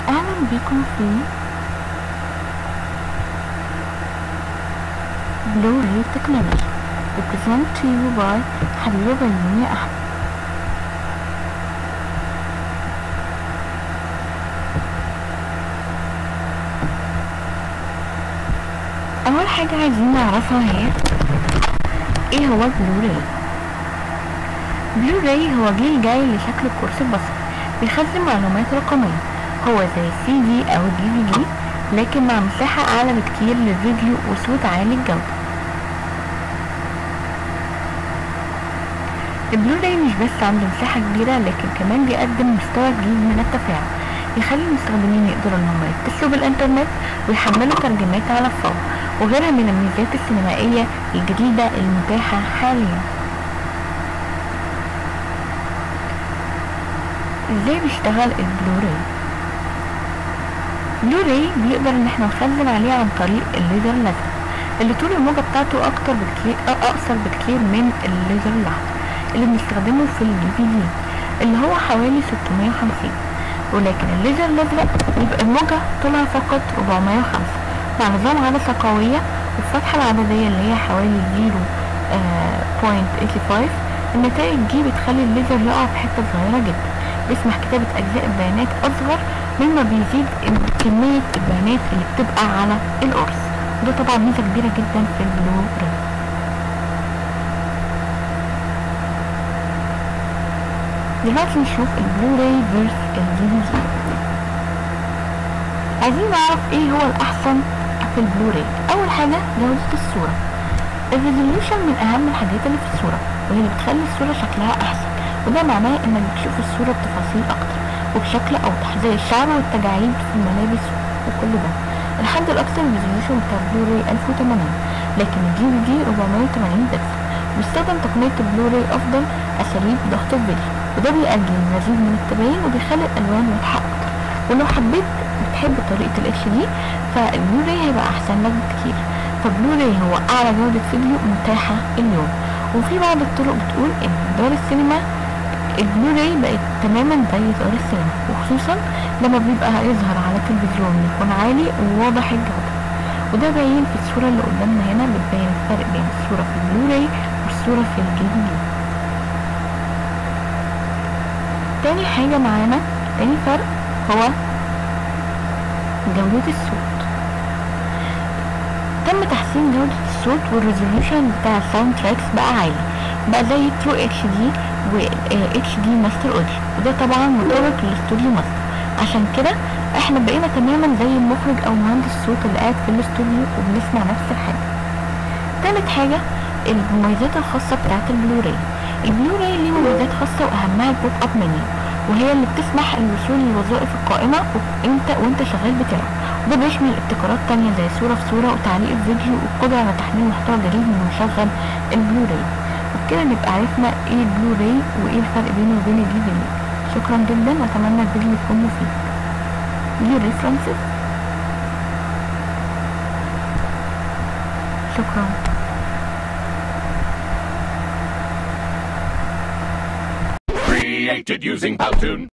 أهلا بكم في بلو راي تكنولوجي represent to you by حبيبة بيومي أحمد أول حاجة عايزين نعرفها هي إيه هو البلو راي بلو راي هو جيل جاي لشكل القرص البصري بيخزن معلومات رقمية هو زي السي دي أو الدي في دي لكن مع مساحة أعلى بكتير للفيديو وصوت عالي الجودة البلو راي مش بس عنده مساحة كبيرة لكن كمان بيقدم مستوى جديد من التفاعل يخلي المستخدمين يقدروا ان هم يتصلوا بالانترنت ويحملوا ترجمات على الفور وغيرها من الميزات السينمائية الجديدة المتاحة حاليا ازاي بيشتغل البلوراي بلوراي بيقدر ان احنا نخزن عليه عن طريق الليزر الازرق اللي طول الموجة بتاعته اكتر بكتير اقصر بكتير من الليزر الاحمر اللي بنستخدمه في الدي في دي اللي هو حوالي 650 ولكن الليزر الازرق بيبقى الموجة طولها فقط 405 مع نظام عدسة قوية والفتحة العددية اللي هي حوالي 0.85 النتائج دي بتخلي الليزر يقع في حتة صغيرة جدا بيسمح كتابة أجزاء البيانات أصغر مما بيزيد كمية البيانات اللي بتبقى على القرص وده طبعا ميزة كبيرة جدا في البلو راي دلوقتي نشوف البلو راي فيرس الدي في دي عايزين نعرف ايه هو الأحسن في البلو راي أول حاجة جودة الصورة الريزوليوشن من أهم الحاجات اللي في الصورة وهي اللي بتخلي الصورة شكلها أحسن وده معناه انك بتشوف الصورة بتفاصيل اكتر وبشكل اوضح زي الشعر والتجاعيد في الملابس وكل ده الحد الاكثر ريزوليوشن بتاع بلوراي 1080 لكن الدي في دي 480 بكسل بيستخدم تقنية البلوراي افضل اساليب ضغط الفيديو وده بيقلل المزيد من التباين وبيخلي الالوان واضحة اكتر ولو حبيت بتحب طريقة الاتش دي فالبلوراي هيبقى احسن لك بكتير فبلوراي هو اعلى جودة فيديو متاحة اليوم وفي بعض الطرق بتقول ان دار السينما البلوراي بقت تماما زي دار السينما وخصوصا لما بيبقى يظهر على تلفزيون يكون عالي وواضح الجودة وده باين في الصورة اللي قدامنا هنا بتبين الفرق بين الصورة في البلوراي والصورة في الدي في دي تاني حاجة معانا تاني فرق هو جودة الصوت تم تحسين جودة الصوت والريزوليوشن بتاع الساوند تراكس بقى عالي بقى زي ترو اتش دي و اتش دي ماستر اوديو وده طبعا مطابق للاستوديو ماستر عشان كده احنا بقينا تماما زي المخرج او مهندس الصوت اللي قاعد في الاستوديو وبنسمع نفس الحاجة تالت حاجة المميزات الخاصة بتاعت البلوراي البلوراي ليه مميزات خاصة واهمها البوب اب منيو وهي اللي بتسمح الوصول للوظائف القائمة وانت وانت شغال بتلعب وده بيشمل ابتكارات تانية زي صورة في صورة وتعليق الفيديو والقدرة على تحميل محتوى جديد من مشغل البلوراي وبكده نبقى عرفنا ايه البلوراي وايه الفرق بينه وبين الدي في دي شكرا جدا واتمنى الفيديو يكون مفيد دي ريفرنسز شكرا Created using Powtoon.